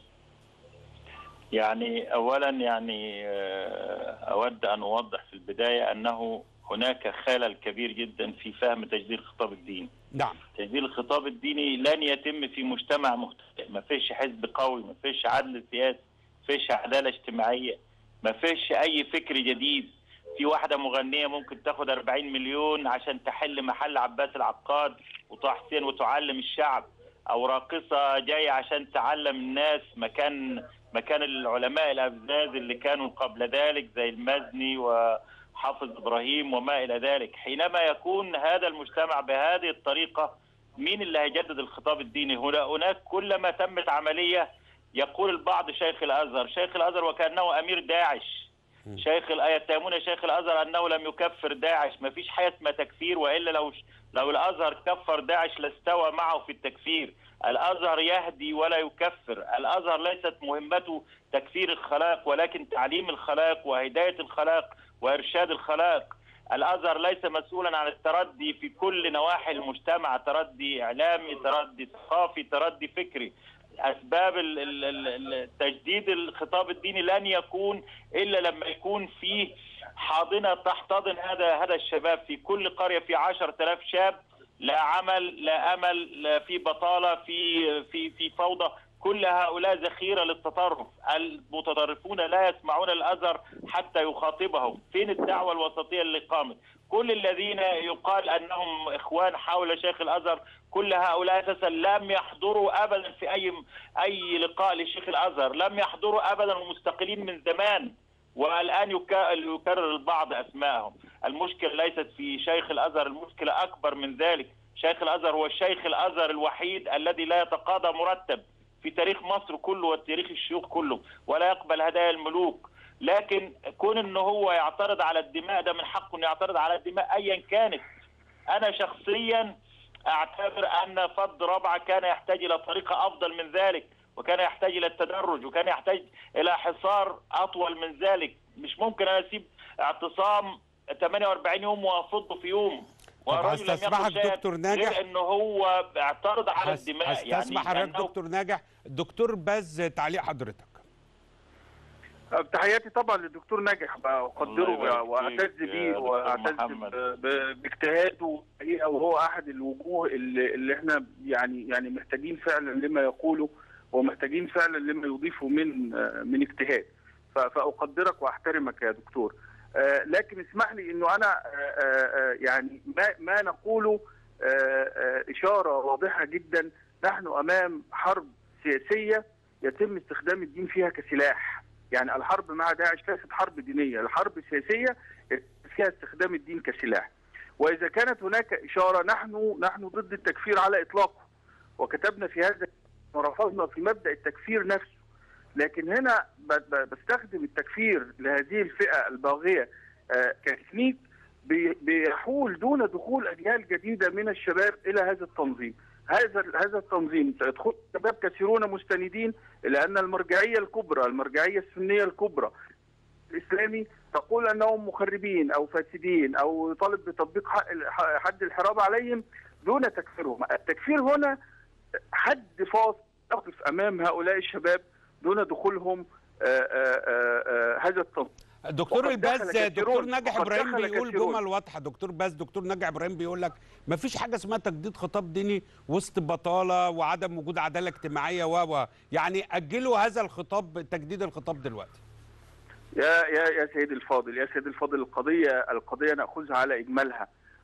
يعني اولا يعني آه، اود ان اوضح في البدايه انه هناك خلل كبير جدا في فهم تجديد الخطاب الديني نعم تجديد الخطاب الديني لن يتم في مجتمع مختلف ما فيش حزب قوي ما فيش عدل سياسي ما فيش عداله اجتماعيه ما فيش اي فكر جديد في واحده مغنيه ممكن تاخد 40 مليون عشان تحل محل عباس العقاد وطه حسين وتعلم الشعب او راقصه جايه عشان تعلم الناس مكان مكان العلماء الافزاز اللي كانوا قبل ذلك زي المزني وحافظ ابراهيم وما الى ذلك حينما يكون هذا المجتمع بهذه الطريقه مين اللي هيجدد الخطاب الديني هنا هناك كلما تمت عمليه يقول البعض شيخ الازهر شيخ الازهر وكانه امير داعش شيخ ال- يتهمون شيخ الازهر انه لم يكفر داعش ما فيش حاجه اسمها تكفير والا لو لو الازهر كفر داعش لاستوى معه في التكفير الازهر يهدي ولا يكفر الازهر ليست مهمته تكفير الخلاق ولكن تعليم الخلاق وهدايه الخلاق وارشاد الخلاق الازهر ليس مسؤولا عن التردي في كل نواحي المجتمع تردي اعلامي تردي ثقافي تردي فكري اسباب ال- ال- ال- ال- تجديد الخطاب الديني لن يكون الا لما يكون فيه حاضنه تحتضن هذا هذا الشباب في كل قريه في 10000 شاب لا عمل لا امل لا في بطاله في في في فوضى كل هؤلاء ذخيره للتطرف المتطرفون لا يسمعون الازهر حتى يخاطبهم فين الدعوه الوسطيه اللي قامت كل الذين يقال انهم اخوان حول شيخ الازهر كل هؤلاء اساسا لم يحضروا ابدا في اي اي لقاء لشيخ الازهر لم يحضروا ابدا ومستقلين من زمان والان يكا- يكرر البعض اسمائهم المشكله ليست في شيخ الازهر المشكله اكبر من ذلك شيخ الازهر هو الشيخ الازهر الوحيد الذي لا يتقاضى مرتب في تاريخ مصر كله وتاريخ الشيوخ كله ولا يقبل هدايا الملوك لكن كون انه هو يعترض على الدماء ده من حقه انه يعترض على الدماء ايا كانت انا شخصيا اعتبر ان فض ربعه كان يحتاج الى طريقه افضل من ذلك وكان يحتاج الى التدرج وكان يحتاج الى حصار اطول من ذلك مش ممكن انا اسيب اعتصام 48 يوم وافضه في يوم طب والراجل لم هستسمحك يقل شيئا دكتور ناجح. غير انه هو اعترض على هس- الدماء هستسمح حضرتك أنه- دكتور ناجح دكتور باز تعليق حضرتك تحياتي طبعا للدكتور ناجح الله بقدره يبارك واعتز فيك بيه يا دكتور واعتز محمد. ب- ب- باجتهاده الحقيقه وهو احد الوجوه اللي, اللي احنا يعني يعني محتاجين فعلا لما يقوله ومحتاجين فعلا لما يضيفه من من اجتهاد ف- فاقدرك واحترمك يا دكتور آه، لكن اسمح لي انه انا آه، آه، يعني ما ما نقوله آه، آه، اشاره واضحه جدا نحن امام حرب سياسيه يتم استخدام الدين فيها كسلاح يعني الحرب مع داعش ليست حرب دينيه الحرب السياسيه فيها استخدام الدين كسلاح واذا كانت هناك اشاره نحن نحن ضد التكفير على اطلاقه وكتبنا في هذا ورفضنا في مبدا التكفير نفسه لكن هنا ب- ب- بستخدم التكفير لهذه الفئه الباغيه آه، كتكنيك بي- بيحول دون دخول اجيال جديده من الشباب الى هذا التنظيم هذا هذا التنظيم سيدخل شباب كثيرون مستندين الى ان المرجعيه الكبرى المرجعيه السنيه الكبرى الاسلامي تقول انهم مخربين او فاسدين او يطالب بتطبيق حق حد الحراب عليهم دون تكفيرهم التكفير هنا حد فاصل يقف امام هؤلاء الشباب دون دخولهم آه، آه، آه، آه، هذا التنظيم دكتور وقد الباز دخل دكتور كثيرون. ناجح وقد ابراهيم دخل بيقول كثيرون. جمل واضحه دكتور باز دكتور ناجح ابراهيم بيقول لك ما فيش حاجه اسمها تجديد خطاب ديني وسط بطاله وعدم وجود عداله اجتماعيه و و يعني اجلوا هذا الخطاب تجديد الخطاب دلوقتي يا يا يا سيدي الفاضل يا سيدي الفاضل القضيه القضيه ناخذها على اجمالها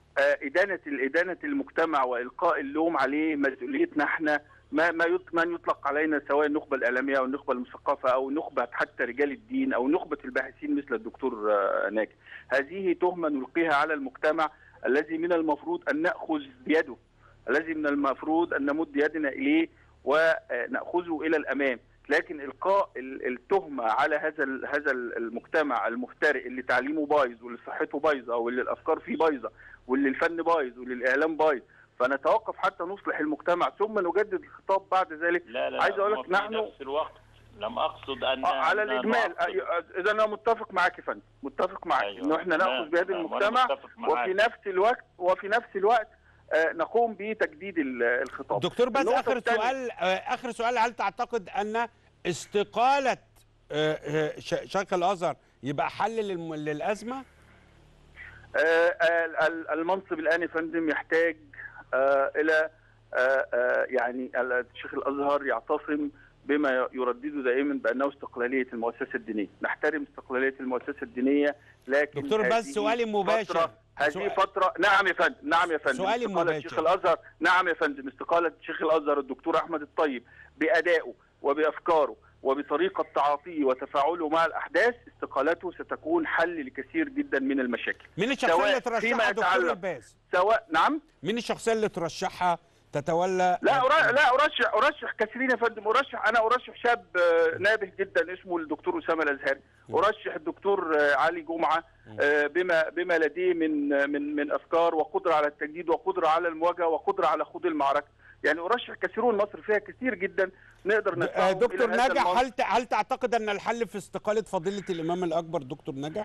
آه، ادانه ادانه المجتمع والقاء اللوم عليه مسؤوليتنا احنا ما ما يط- من يطلق علينا سواء النخبه الاعلاميه او النخبه المثقفه او نخبه حتى رجال الدين او نخبه الباحثين مثل الدكتور آه، ناجي هذه تهمه نلقيها على المجتمع الذي من المفروض ان ناخذ بيده الذي من المفروض ان نمد يدنا اليه وناخذه الى الامام لكن القاء ال- التهمه على هذا ال- هذا ال- المجتمع المفترئ اللي تعليمه بايظ واللي صحته بايظه واللي الافكار فيه بايظه واللي الفن بايظ واللي الاعلام بايظ فنتوقف حتى نصلح المجتمع ثم نجدد الخطاب بعد ذلك لا لا عايز أقول لك وفي نحن- نفس الوقت لم اقصد ان آه، على أن الاجمال نقصد- اذا انا متفق معاك يا فندم متفق معاك أيوة. انه احنا تمام، ناخذ بيد تمام، وأنا المجتمع متفق معاك. وفي نفس الوقت وفي نفس الوقت آه، نقوم بتجديد ال- الخطاب دكتور بس النقطة اخر الثانية- سؤال آه، اخر سؤال هل تعتقد ان استقاله آه، آه، ش- شيخ الازهر يبقى حل للم- للازمه؟ آه، ال- ال- المنصب الان يا فندم يحتاج آه، الى آه، آه، يعني ال- الشيخ الازهر يعتصم بما يردده دائما بانه استقلاليه المؤسسه الدينيه، نحترم استقلاليه المؤسسه الدينيه لكن دكتور بس هذه سؤالي مباشر. فترة هذه سؤال- فترة نعم يا فندم نعم يا فندم سؤالي استقالة مباشر. شيخ الازهر نعم يا فندم استقالة شيخ الازهر الدكتور احمد الطيب بادائه وبافكاره وبطريقة تعاطيه وتفاعله مع الاحداث استقالته ستكون حل لكثير جدا من المشاكل مين الشخصيه سواء اللي فيما ترشحها دكتور يتعلق- الباز؟ سواء نعم مين الشخصيه اللي ترشحها تتولى لا أرا... لا ارشح ارشح كثيرين يا فندم ارشح انا ارشح شاب آه، نابه جدا اسمه الدكتور اسامه الازهري ارشح الدكتور آه، علي جمعه آه، بما بما لديه من آه، من من افكار وقدره على التجديد وقدره على المواجهه وقدره على خوض المعركه يعني ارشح كثيرون مصر فيها كثير جدا نقدر د- ندفعهم آه، إلى دكتور هذا نجح المنصب. هل ت- هل تعتقد ان الحل في استقاله فضيله الامام الاكبر دكتور نجح؟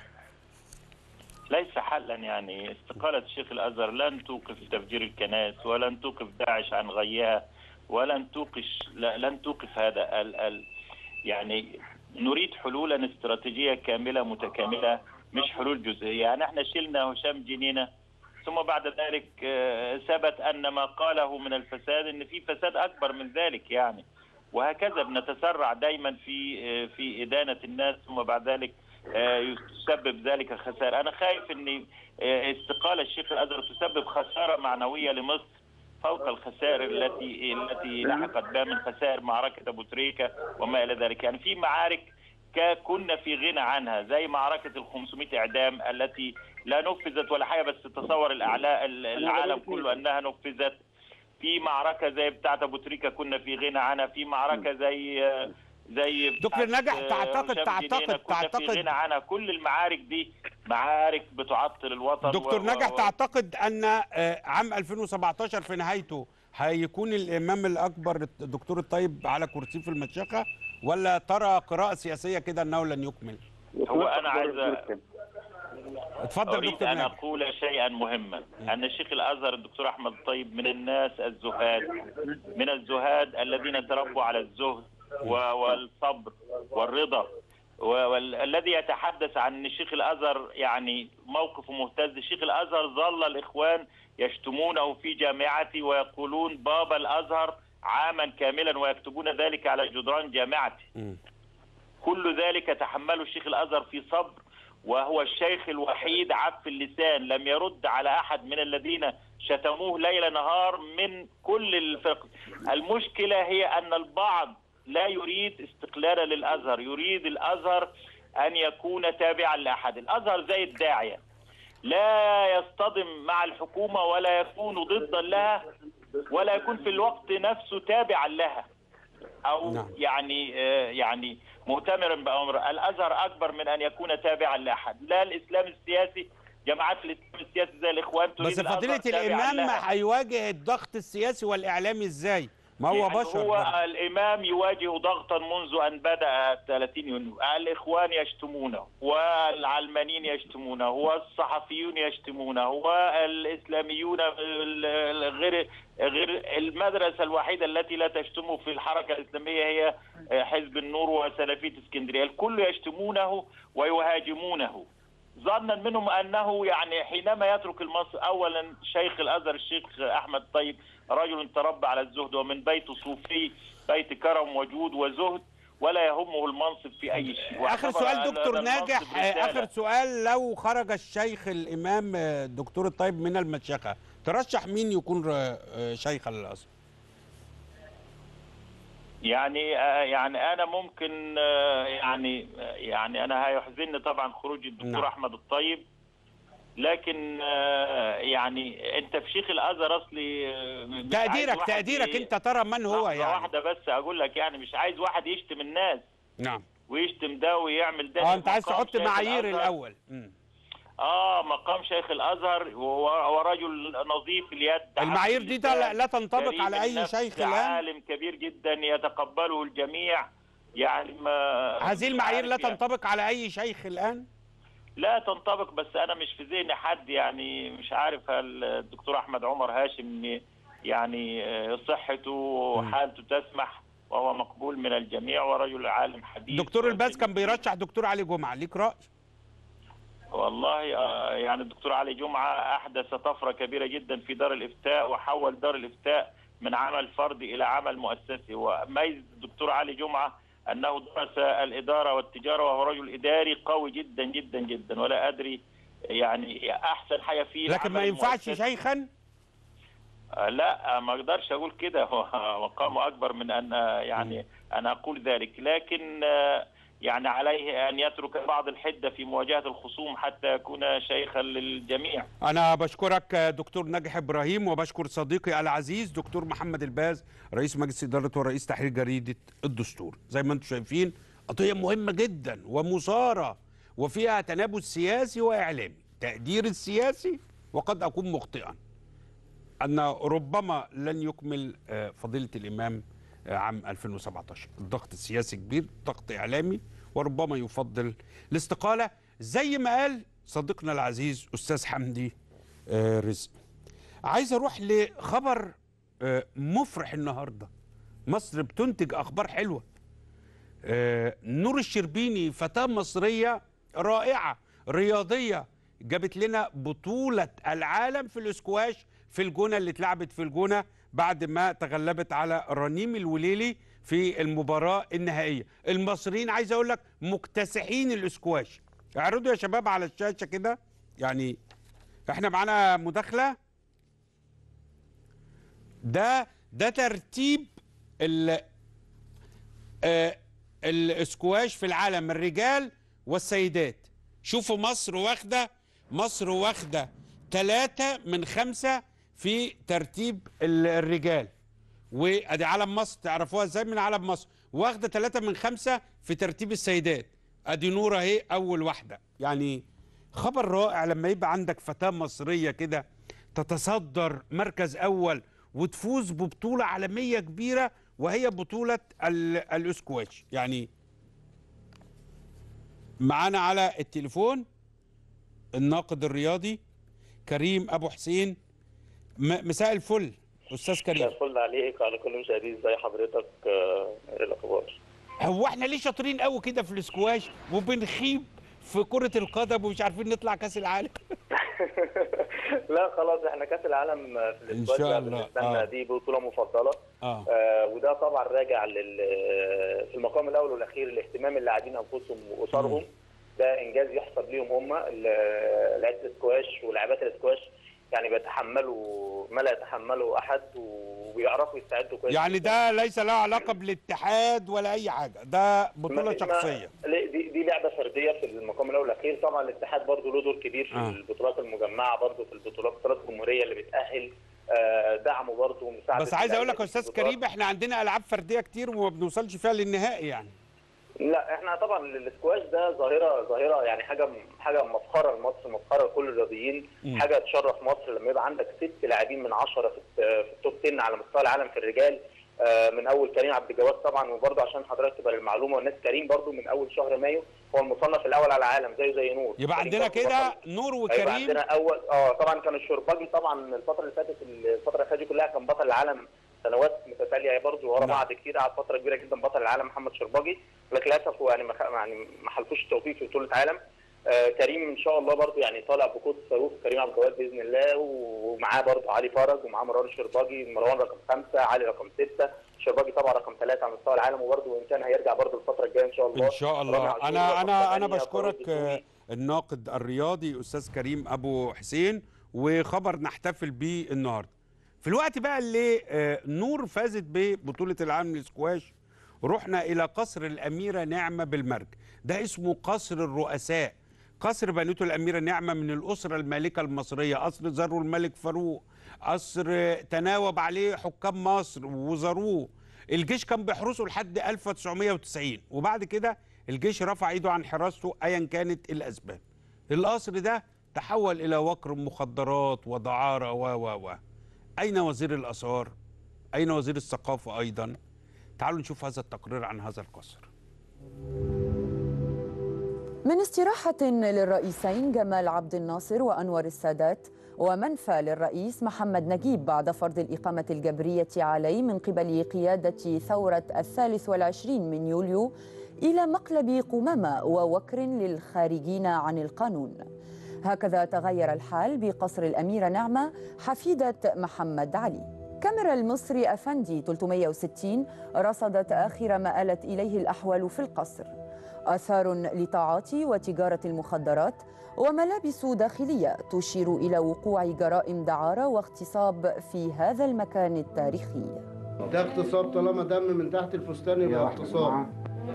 ليس حلا يعني استقالة الشيخ الأزهر لن توقف تفجير الكنائس ولن توقف داعش عن غيها ولن توقش لا- لن توقف هذا ال ال يعني نريد حلولا استراتيجية كاملة متكاملة مش حلول جزئية يعني احنا شلنا هشام جنينة ثم بعد ذلك آه، ثبت أن ما قاله من الفساد أن في فساد أكبر من ذلك يعني وهكذا بنتسرع دايما في آه، في إدانة الناس ثم بعد ذلك آه، يسبب ذلك خسائر أنا خايف أن آه، استقالة الشيخ الأزهر تسبب خسارة معنوية لمصر فوق الخسائر التي التي لحقت بها من خسائر معركة أبو تريكة وما إلى ذلك يعني في معارك كا- كنا في غنى عنها زي معركة ال 500 إعدام التي لا نفذت ولا حاجة بس تصور الأعلاء العالم كله أنها نفذت في معركة زي بتاعة أبو تريكة كنا في غنى عنها في معركة زي زي دكتور بتاعة، نجح، آه، تعتقد- هشام تعتقد- جنينة كنا تعتقد- في غنى عنها كل المعارك دي معارك بتعطل الوطن دكتور و- نجح و- تعتقد ان آه، عام 2017 في نهايته هيكون الامام الاكبر الدكتور الطيب على كرسي في المشيخه ولا ترى قراءه سياسيه كده انه لن يكمل؟ هو أنا عايز اتفضل أريد دكتور أن نجح أقول شيئا مهما أن الشيخ الأزهر الدكتور أحمد الطيب من الناس الزهاد من الزهاد الذين تربوا على الزهد و- والصبر والرضا والذي يتحدث عن الشيخ الأزهر يعني موقفه مهتز الشيخ الأزهر ظل الإخوان يشتمونه في جامعتي ويقولون بابا الأزهر عاما كاملا ويكتبون ذلك على جدران جامعتي مم. كل ذلك تحمله الشيخ الازهر في صبر وهو الشيخ الوحيد عف اللسان لم يرد على احد من الذين شتموه ليل نهار من كل الفرق المشكله هي ان البعض لا يريد استقلالا للازهر يريد الازهر ان يكون تابعا لاحد الازهر زي الداعيه لا يصطدم مع الحكومه ولا يكون ضدا لها ولا يكون في الوقت نفسه تابعا لها او نعم. يعني آه، يعني مؤتمرا بامر الازهر اكبر من ان يكون تابعا لاحد لا الاسلام السياسي جماعات الاسلام السياسي زي الاخوان تريد بس الأزهر فضيله تابعاً الامام لها. هيواجه الضغط السياسي والاعلامي ازاي؟ ما هو يعني بشر هو برضه. الامام يواجه ضغطا منذ ان بدا 30 يونيو الاخوان يشتمونه والعلمانيين يشتمونه والصحفيون يشتمونه والاسلاميون ال- ال- غير غير المدرسه الوحيده التي لا تشتمه في الحركه الاسلاميه هي حزب النور وسلفيه اسكندريه الكل يشتمونه ويهاجمونه ظنا منهم انه يعني حينما يترك المصر اولا شيخ الازهر الشيخ احمد طيب رجل تربى على الزهد ومن بيت صوفي بيت كرم وجود وزهد ولا يهمه المنصب في اي شيء اخر واعتبر سؤال هذا دكتور المنصب ناجح رسالة. اخر سؤال لو خرج الشيخ الامام آه، الدكتور الطيب من المشيخه ترشح مين يكون ر- آه، شيخ الازهر يعني آه، يعني انا ممكن آه، يعني آه، يعني انا هيحزنني طبعا خروج الدكتور نعم. احمد الطيب لكن آه، يعني انت في شيخ الازهر اصلي آه، مش عايز تقديرك واحد تقديرك ي- انت ترى من هو لحظة يعني واحده بس اقول لك يعني مش عايز واحد يشتم الناس نعم ويشتم ده ويعمل ده اه انت عايز مقام تحط شيخ معايير الأزهر. الاول مم. اه مقام شيخ الازهر هو رجل نظيف اليد المعايير عبد دي اللسان، لا, لا تنطبق كريم على اي النفس، شيخ الان عالم كبير جدا يتقبله الجميع يعني ما هذه مش المعايير لا عارف يعني. تنطبق على اي شيخ الان لا تنطبق بس انا مش في ذهني حد يعني مش عارف هل الدكتور احمد عمر هاشم يعني آه، صحته وحالته تسمح وهو مقبول من الجميع ورجل عالم حديث دكتور الباز كان بيرشح دكتور علي جمعه ليك راي والله آه، يعني الدكتور علي جمعة أحدث طفرة كبيرة جدا في دار الإفتاء وحول دار الإفتاء من عمل فردي إلى عمل مؤسسي وميز الدكتور علي جمعة أنه درس الإدارة والتجارة وهو رجل إداري قوي جدا جدا جدا ولا أدري يعني أحسن حاجة فيه لكن ما العمل ينفعش المؤسسي. شيخا آه، لا آه، ما اقدرش اقول كده هو مقامه اكبر من ان آه، يعني انا اقول ذلك لكن آه، يعني عليه ان يترك بعض الحده في مواجهه الخصوم حتى يكون شيخا للجميع انا بشكرك دكتور ناجح ابراهيم وبشكر صديقي العزيز دكتور محمد الباز رئيس مجلس اداره ورئيس تحرير جريده الدستور زي ما انتم شايفين قضيه مهمه جدا ومثاره وفيها تنابز سياسي واعلامي تقدير السياسي وقد اكون مخطئا ان ربما لن يكمل آه، فضيله الامام آه، عام 2017 الضغط السياسي كبير ضغط اعلامي وربما يفضل الاستقاله زي ما قال صديقنا العزيز استاذ حمدي آه، رزق عايز اروح لخبر آه، مفرح النهارده مصر بتنتج اخبار حلوه آه، نور الشربيني فتاه مصريه رائعه رياضيه جابت لنا بطوله العالم في الاسكواش في الجونه اللي اتلعبت في الجونه بعد ما تغلبت على رنيم الوليلي في المباراه النهائيه المصريين عايز اقول لك مكتسحين الاسكواش اعرضوا يا شباب على الشاشه كده يعني احنا معانا مداخله ده ده ترتيب ال آه، الاسكواش في العالم الرجال والسيدات شوفوا مصر واخده مصر واخده ثلاثة من خمسة في ترتيب ال- الرجال وادي علم مصر تعرفوها ازاي من علم مصر واخده ثلاثة من خمسة في ترتيب السيدات ادي نورة اهي اول واحدة يعني خبر رائع لما يبقى عندك فتاة مصرية كده تتصدر مركز اول وتفوز ببطولة عالمية كبيرة وهي بطولة ال- الاسكواش يعني معانا على التليفون الناقد الرياضي كريم ابو حسين م- مساء الفل استاذ مساء كريم الفل عليك وعلى كل مشاهدين ازي حضرتك آه، ايه الاخبار هو احنا ليه شاطرين قوي كده في الاسكواش وبنخيب في كرة القدم ومش عارفين نطلع كاس العالم لا خلاص احنا كاس العالم في إن الاسبوع شاء ده الله. بالنسبه لنا آه. دي بطوله مفضله اه آه وده طبعا راجع لل في المقام الاول والاخير لاهتمام اللاعبين انفسهم واسرهم ده انجاز يحسب ليهم هم ال- لعيبه الاسكواش ولاعبات الاسكواش يعني بيتحملوا ما لا يتحمله احد وبيعرفوا يستعدوا كويس يعني جداً. ده ليس له علاقة بالاتحاد ولا اي حاجة ده بطولة ما- شخصية لا، دي دي لعبه فرديه في المقام الاول والاخير طبعا الاتحاد برضه له دور كبير في آه. البطولات المجمعه برضه في البطولات البطولات الجمهوريه اللي بتاهل آه، دعمه برضه ومساعده بس عايز اقول لك يا اللعيبة في استاذ البطولات. كريم احنا عندنا العاب فردية كتير وما بنوصلش فيها للنهائي يعني لا احنا طبعا الاسكواش ده ظاهره ظاهره يعني حاجه حاجه مفخره لمصر مفخره لكل الرياضيين مم. حاجه تشرف مصر لما يبقى عندك ست لاعبين من 10 في في التوب 10 على مستوى العالم في الرجال آه، من اول كريم عبد الجواد طبعا وبرضه عشان حضرتك تبقى المعلومه والناس كريم برضه من اول شهر مايو هو المصنف الاول على العالم زيه زي نور يبقى كريم عندنا برضه كده بطل. نور هيبقى وكريم عندنا اول اه طبعا كان الشرباجي طبعا الفتره اللي فاتت الفتره اللي فاتت دي كلها كان بطل العالم سنوات متتاليه برضه ورا نعم. بعض كتير قعد فتره كبيره جدا بطل العالم محمد شرباجي لكن للاسف هو يعني ما خ- يعني ما حلفوش التوفيق في بطوله عالم آه، كريم ان شاء الله برضو يعني طالع بقوه الصاروخ كريم عبد الجواد باذن الله ومعاه برضو علي فرج ومعاه مروان الشرباجي مروان رقم خمسه علي رقم سته الشرباجي طبعا رقم ثلاثه على مستوى العالم وبرضو وان كان هيرجع برضو الفتره الجايه ان شاء الله ان شاء رامي الله عاشور انا رقم انا انا ثمانية، بشكرك فاروق آه، الدسوقي. الناقد الرياضي استاذ كريم ابو حسين وخبر نحتفل بيه النهارده في الوقت بقى اللي آه، نور فازت ببطوله العالم للسكواش رحنا الى قصر الاميره نعمه بالمرج ده اسمه قصر الرؤساء قصر بنوته الاميره نعمه من الاسره المالكه المصريه قصر زاروا الملك فاروق قصر آه، تناوب عليه حكام مصر وزاروه الجيش كان بيحرسه لحد 1990 وبعد كده الجيش رفع ايده عن حراسته ايا كانت الاسباب القصر ده تحول الى وكر مخدرات ودعاره و و و اين وزير الاثار اين وزير الثقافه ايضا تعالوا نشوف هذا التقرير عن هذا القصر من استراحة للرئيسين جمال عبد الناصر وأنور السادات ومنفى للرئيس محمد نجيب بعد فرض الإقامة الجبرية عليه من قبل قيادة ثورة الثالث والعشرين من يوليو إلى مقلب قمامة ووكر للخارجين عن القانون هكذا تغير الحال بقصر الأميرة نعمة حفيدة محمد علي كاميرا المصري أفندي 360 رصدت آخر ما آلت إليه الأحوال في القصر آثار لتعاطي وتجارة المخدرات وملابس داخلية تشير إلى وقوع جرائم دعارة واغتصاب في هذا المكان التاريخي ده اغتصاب طالما دم من تحت الفستان هي يبقى واحدة اغتصاب جماعة.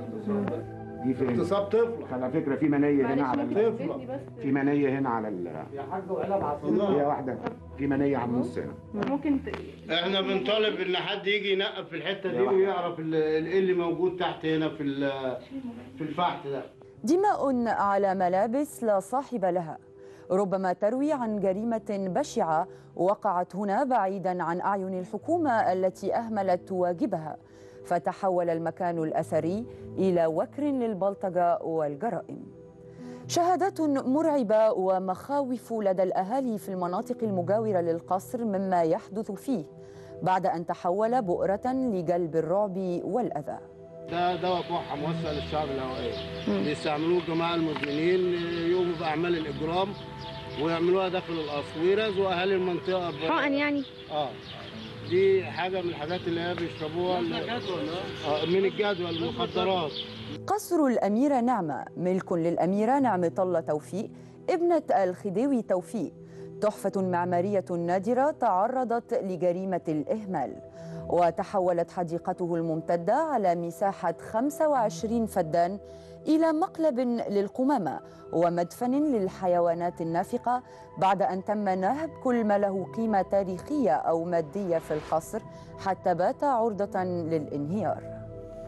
دي فين؟ اغتصاب طفل على فكرة في منية هنا على ال... طفلة في منية هنا على ال... هي والله واحدة في منية على النص هنا ممكن ت... احنا بنطالب ان حد يجي ينقب في الحته دي ويعرف ال- ال- ايه اللي موجود تحت هنا في ال- في الفحت ده دماء على ملابس لا صاحب لها ربما تروي عن جريمة بشعة وقعت هنا بعيدا عن أعين الحكومة التي أهملت واجبها فتحول المكان الأثري إلى وكر للبلطجة والجرائم شهادات مرعبة ومخاوف لدى الأهالي في المناطق المجاورة للقصر مما يحدث فيه بعد أن تحول بؤرة لجلب الرعب والأذى ده دواء كحه موسع للشعب الهوائي بيستعملوه الجماعه المدمنين يقوموا باعمال الاجرام ويعملوها داخل القصر ويرازوا اهالي المنطقه ب... حقن يعني اه دي حاجه من الحاجات اللي هي بيشربوها اللي... آه من الجدول المخدرات قصر الأميرة نعمة ملك للأميرة نعمة الله توفيق ابنة الخديوي توفيق تحفة معمارية نادرة تعرضت لجريمة الإهمال وتحولت حديقته الممتدة على مساحة 25 فدان إلى مقلب للقمامة ومدفن للحيوانات النافقة بعد أن تم نهب كل ما له قيمة تاريخية أو مادية في القصر حتى بات عرضة للانهيار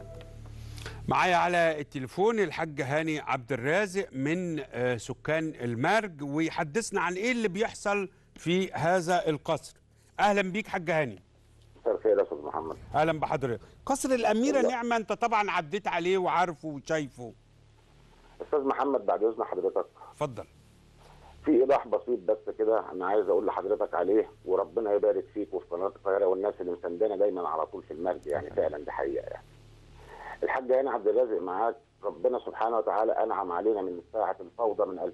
معايا على التليفون الحاج هاني عبد الرازق من آه، سكان المرج ويحدثنا عن ايه اللي بيحصل في هذا القصر اهلا بيك حاج هاني مساء الخير يا استاذ محمد اهلا بحضرتك قصر الاميره والله. نعمه انت طبعا عديت عليه وعارفه وشايفه استاذ محمد بعد اذن حضرتك اتفضل في ايضاح بسيط بس كده انا عايز اقول لحضرتك عليه وربنا يبارك فيك وفي قناه القاهره والناس اللي مساندانا دايما على طول في المرج يعني فعلا دي حقيقه يعني الحاج هاني عبد الرازق معاك ربنا سبحانه وتعالى انعم علينا من ساعه الفوضى من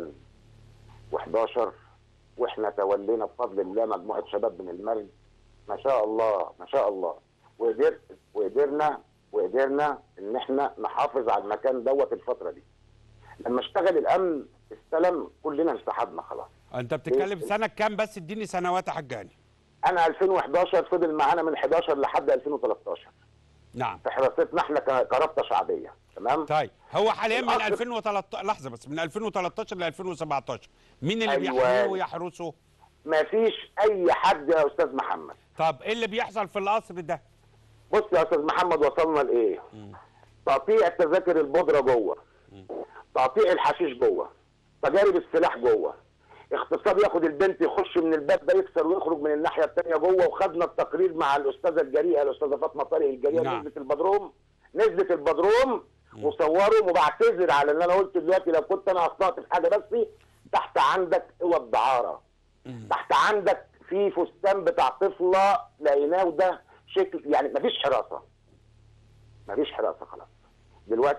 2011 واحنا تولينا بفضل الله مجموعه شباب من المرج ما شاء الله ما شاء الله وقدر وقدرنا وقدرنا ان احنا نحافظ على المكان دوت الفتره دي لما اشتغل الامن استلم كلنا انسحبنا خلاص انت بتتكلم سنه كام بس اديني سنوات يا حاج هاني انا 2011 فضل معانا من 11 لحد 2013 نعم في حراستنا احنا ك- كرابطه شعبيه تمام طيب هو حاليا من الأصل- 2013 لحظه بس من 2013 ل 2017 مين اللي أيوة. بيحميه ويحرسه ما فيش اي حد يا استاذ محمد طب ايه اللي بيحصل في القصر ده بص يا استاذ محمد وصلنا لايه تقطيع تذاكر البودره جوه تقطيع الحشيش جوه تجارب السلاح جوه اغتصاب ياخد البنت يخش من الباب ده يكسر ويخرج من الناحيه الثانيه جوه وخدنا التقرير مع الاستاذه الجريئه الاستاذه فاطمه طارق الجريئه نعم. نزلت البدروم نزلت البدروم وصورهم وبعتذر على اللي انا قلته دلوقتي لو كنت انا اخطات في حاجه بس تحت عندك قوى الدعاره تحت عندك في فستان بتاع طفله لقيناه وده شكل يعني مفيش حراسه مفيش حراسه خلاص دلوقتي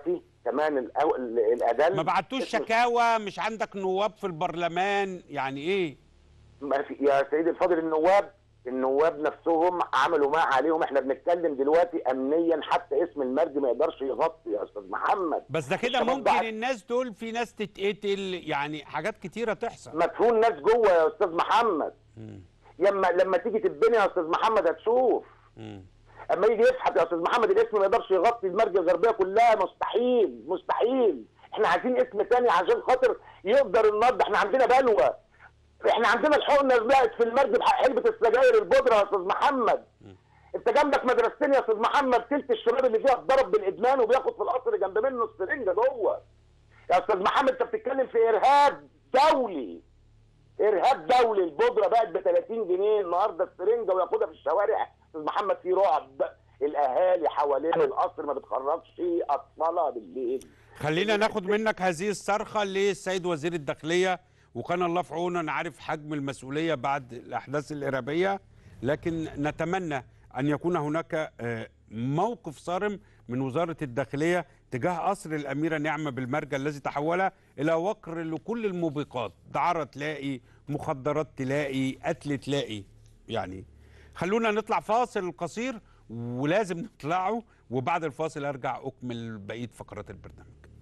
كمان الأو- ال- الادل ما بعتوش اسمه- شكاوى مش عندك نواب في البرلمان يعني ايه ما في- يا سيدي الفاضل النواب النواب نفسهم عملوا ما عليهم احنا بنتكلم دلوقتي امنيا حتى اسم المرج ما يقدرش يغطي يا استاذ محمد بس ده كده الشباب ممكن بعت- الناس دول في ناس تتقتل يعني حاجات كتيره تحصل مدفون ناس جوه يا استاذ محمد لما لما تيجي تتبني يا استاذ محمد هتشوف اما يجي يفحت يا استاذ محمد الاسم ما يقدرش يغطي المرج الغربيه كلها مستحيل مستحيل احنا عايزين اسم تاني عشان خاطر يقدر النهارده احنا عندنا بلوى احنا عندنا الحقنه بقت في المرج بحق علبه السجاير البودره يا استاذ محمد انت جنبك مدرستين يا استاذ محمد تلت الشباب اللي فيها اتضرب بالادمان وبياخد في القصر جنب منه السرنجه جوه يا استاذ محمد انت بتتكلم في ارهاب دولي ارهاب دولي البودره بقت ب 30 جنيه النهارده السرنجه وياخدها في الشوارع استاذ محمد في رعب الاهالي حوالين القصر ما بتخرجش اطفالها بالليل خلينا ناخد منك هذه الصرخه للسيد وزير الداخليه وكان الله في عونه انا عارف حجم المسؤوليه بعد الاحداث الارهابيه لكن نتمنى ان يكون هناك آه، موقف صارم من وزاره الداخليه تجاه قصر الاميره نعمه بالمرجى الذي تحول الى وقر لكل الموبقات دعاره تلاقي مخدرات تلاقي قتل تلاقي يعني خلونا نطلع فاصل قصير ولازم نطلعه وبعد الفاصل ارجع اكمل بقيه فقرات البرنامج